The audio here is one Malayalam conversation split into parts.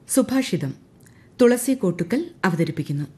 സുഭാഷിതം തുളസി കോട്ടുക്കൽ അവതരിപ്പിക്കുന്നു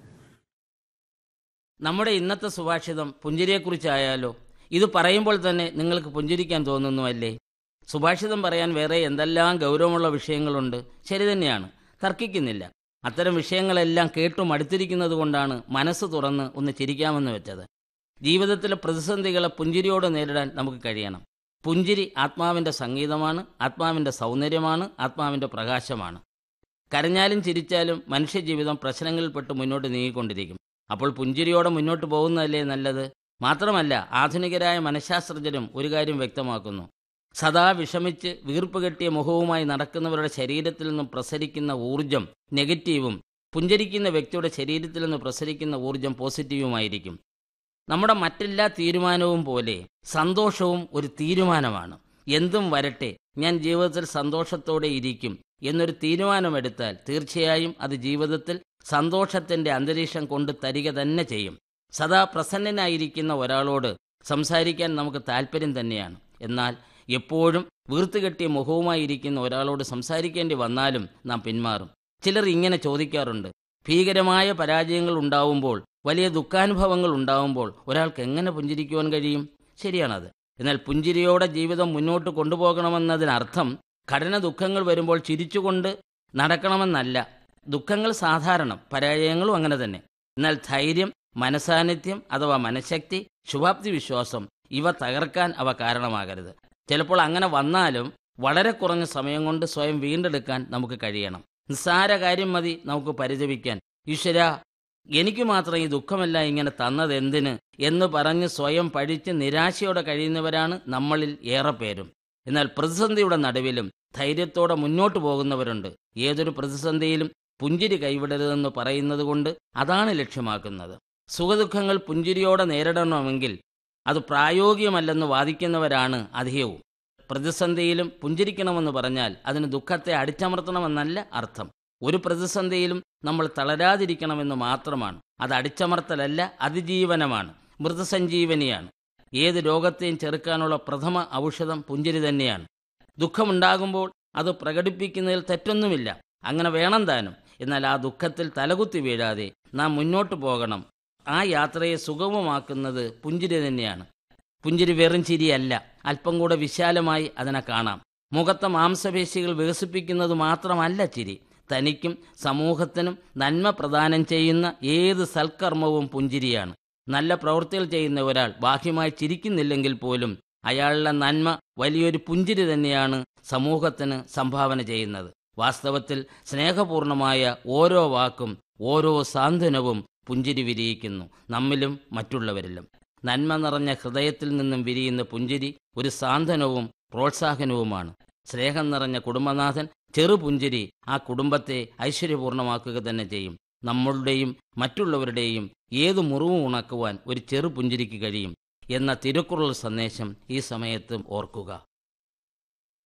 നമ്മുടെ ഇന്നത്തെ സുഭാഷിതം പുഞ്ചിരിയെക്കുറിച്ചായാലോ ഇത് പറയുമ്പോൾ തന്നെ നിങ്ങൾക്ക് പുഞ്ചിരിക്കാൻ തോന്നുന്നുവല്ലേ സുഭാഷിതം പറയാൻ വേറെ എന്തെല്ലാം ഗൗരവമുള്ള വിഷയങ്ങളുണ്ട് ശരി തന്നെയാണ് തർക്കിക്കുന്നില്ല അത്തരം വിഷയങ്ങളെല്ലാം കേട്ടു മടുത്തിരിക്കുന്നത് കൊണ്ടാണ് മനസ്സ് തുറന്ന് ഒന്ന് ചിരിക്കാമെന്ന് വെച്ചത് ജീവിതത്തിലെ പ്രതിസന്ധികളെ പുഞ്ചിരിയോട് നേരിടാൻ നമുക്ക് കഴിയണം പുഞ്ചിരി ആത്മാവിൻ്റെ സംഗീതമാണ് ആത്മാവിൻ്റെ സൗന്ദര്യമാണ് ആത്മാവിൻ്റെ പ്രകാശമാണ് കരഞ്ഞാലും ചിരിച്ചാലും മനുഷ്യജീവിതം പ്രശ്നങ്ങളിൽപ്പെട്ട് മുന്നോട്ട് നീങ്ങിക്കൊണ്ടിരിക്കും അപ്പോൾ പുഞ്ചിരിയോടെ മുന്നോട്ട് പോകുന്നതല്ലേ നല്ലത് മാത്രമല്ല ആധുനികരായ മനഃശാസ്ത്രജ്ഞരും ഒരു കാര്യം വ്യക്തമാക്കുന്നു സദാ വിഷമിച്ച് വീർപ്പ് കെട്ടിയ മുഖവുമായി നടക്കുന്നവരുടെ ശരീരത്തിൽ നിന്നും പ്രസരിക്കുന്ന ഊർജം നെഗറ്റീവും പുഞ്ചരിക്കുന്ന വ്യക്തിയുടെ ശരീരത്തിൽ നിന്ന് പ്രസരിക്കുന്ന ഊർജം പോസിറ്റീവുമായിരിക്കും നമ്മുടെ മറ്റെല്ലാ തീരുമാനവും പോലെ സന്തോഷവും ഒരു തീരുമാനമാണ് എന്തും വരട്ടെ ഞാൻ ജീവിതത്തിൽ സന്തോഷത്തോടെ ഇരിക്കും എന്നൊരു തീരുമാനമെടുത്താൽ തീർച്ചയായും അത് ജീവിതത്തിൽ സന്തോഷത്തിന്റെ അന്തരീക്ഷം കൊണ്ട് തരിക തന്നെ ചെയ്യും സദാ പ്രസന്നനായിരിക്കുന്ന ഒരാളോട് സംസാരിക്കാൻ നമുക്ക് താല്പര്യം തന്നെയാണ് എന്നാൽ എപ്പോഴും വീർത്തുകെട്ടിയ മുഖവുമായിരിക്കുന്ന ഒരാളോട് സംസാരിക്കേണ്ടി വന്നാലും നാം പിന്മാറും ചിലർ ഇങ്ങനെ ചോദിക്കാറുണ്ട് ഭീകരമായ പരാജയങ്ങൾ ഉണ്ടാവുമ്പോൾ വലിയ ദുഃഖാനുഭവങ്ങൾ ഉണ്ടാവുമ്പോൾ ഒരാൾക്ക് എങ്ങനെ പുഞ്ചിരിക്കുവാൻ കഴിയും ശരിയാണത് എന്നാൽ പുഞ്ചിരിയോടെ ജീവിതം മുന്നോട്ട് കൊണ്ടുപോകണമെന്നതിനർത്ഥം കഠിന ദുഃഖങ്ങൾ വരുമ്പോൾ ചിരിച്ചുകൊണ്ട് നടക്കണമെന്നല്ല ദുഃഖങ്ങൾ സാധാരണം പരാജയങ്ങളും അങ്ങനെ തന്നെ എന്നാൽ ധൈര്യം മനസാന്നിധ്യം അഥവാ മനഃശക്തി ശുഭാപ്തി വിശ്വാസം ഇവ തകർക്കാൻ അവ കാരണമാകരുത് ചിലപ്പോൾ അങ്ങനെ വന്നാലും വളരെ കുറഞ്ഞ സമയം കൊണ്ട് സ്വയം വീണ്ടെടുക്കാൻ നമുക്ക് കഴിയണം നിസ്സാര കാര്യം മതി നമുക്ക് പരിതപിക്കാൻ ഈശ്വര എനിക്ക് മാത്രം ഈ ദുഃഖമല്ല ഇങ്ങനെ തന്നത് എന്തിന് എന്ന് പറഞ്ഞ് സ്വയം പഴിച്ച് നിരാശയോടെ കഴിയുന്നവരാണ് നമ്മളിൽ ഏറെ പേരും എന്നാൽ പ്രതിസന്ധിയുടെ നടുവിലും ധൈര്യത്തോടെ മുന്നോട്ട് പോകുന്നവരുണ്ട് ഏതൊരു പ്രതിസന്ധിയിലും പുഞ്ചിരി കൈവിടരുതെന്ന് പറയുന്നത് കൊണ്ട് അതാണ് ലക്ഷ്യമാക്കുന്നത് സുഖദുഃഖങ്ങൾ പുഞ്ചിരിയോടെ നേരിടണമെങ്കിൽ അത് പ്രായോഗികമല്ലെന്ന് വാദിക്കുന്നവരാണ് അധികവും പ്രതിസന്ധിയിലും പുഞ്ചിരിക്കണമെന്ന് പറഞ്ഞാൽ അതിന് ദുഃഖത്തെ അടിച്ചമർത്തണമെന്നല്ല അർത്ഥം ഒരു പ്രതിസന്ധിയിലും നമ്മൾ തളരാതിരിക്കണമെന്ന് മാത്രമാണ് അത് അടിച്ചമർത്തലല്ല അതിജീവനമാണ് മൃതസഞ്ജീവനിയാണ് ഏത് രോഗത്തെയും ചെറുക്കാനുള്ള പ്രഥമ ഔഷധം പുഞ്ചിരി തന്നെയാണ് ദുഃഖമുണ്ടാകുമ്പോൾ അത് പ്രകടിപ്പിക്കുന്നതിൽ തെറ്റൊന്നുമില്ല അങ്ങനെ വേണം താനും എന്നാൽ ആ ദുഃഖത്തിൽ തലകുത്തി വീഴാതെ നാം മുന്നോട്ട് പോകണം ആ യാത്രയെ സുഗമമാക്കുന്നത് പുഞ്ചിരി തന്നെയാണ് പുഞ്ചിരി വെറും ചിരിയല്ല അല്പം കൂടെ വിശാലമായി അതിനെ കാണാം മുഖത്തെ മാംസപേശികൾ വികസിപ്പിക്കുന്നത് മാത്രമല്ല ചിരി തനിക്കും സമൂഹത്തിനും നന്മ പ്രദാനം ചെയ്യുന്ന ഏത് സൽക്കർമ്മവും പുഞ്ചിരിയാണ് നല്ല പ്രവൃത്തികൾ ചെയ്യുന്ന ഒരാൾ ബാഹ്യമായി ചിരിക്കുന്നില്ലെങ്കിൽ പോലും അയാളുടെ നന്മ വലിയൊരു പുഞ്ചിരി തന്നെയാണ് സമൂഹത്തിന് സംഭാവന ചെയ്യുന്നത് വാസ്തവത്തിൽ സ്നേഹപൂർണമായ ഓരോ വാക്കും ഓരോ സാന്ത്വനവും പുഞ്ചിരി വിരിയിക്കുന്നു നമ്മിലും മറ്റുള്ളവരിലും നന്മ നിറഞ്ഞ ഹൃദയത്തിൽ നിന്നും വിരിയുന്ന പുഞ്ചിരി ഒരു സാന്ത്വനവും പ്രോത്സാഹനവുമാണ് സ്നേഹം നിറഞ്ഞ കുടുംബനാഥൻ ചെറുപുഞ്ചിരി ആ കുടുംബത്തെ ഐശ്വര്യപൂർണ്ണമാക്കുക തന്നെ ചെയ്യും നമ്മളുടെയും മറ്റുള്ളവരുടെയും ഏതു മുറിവും ഉണക്കുവാൻ ഒരു ചെറുപുഞ്ചിരിക്ക് കഴിയും എന്ന തിരുക്കുറൾ സന്ദേശം ഈ സമയത്തും ഓർക്കുക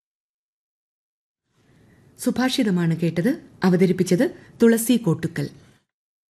സുഭാഷിതമാണ് കേട്ടത് അവതരിപ്പിച്ചത് തുളസി കോട്ടുക്കൽ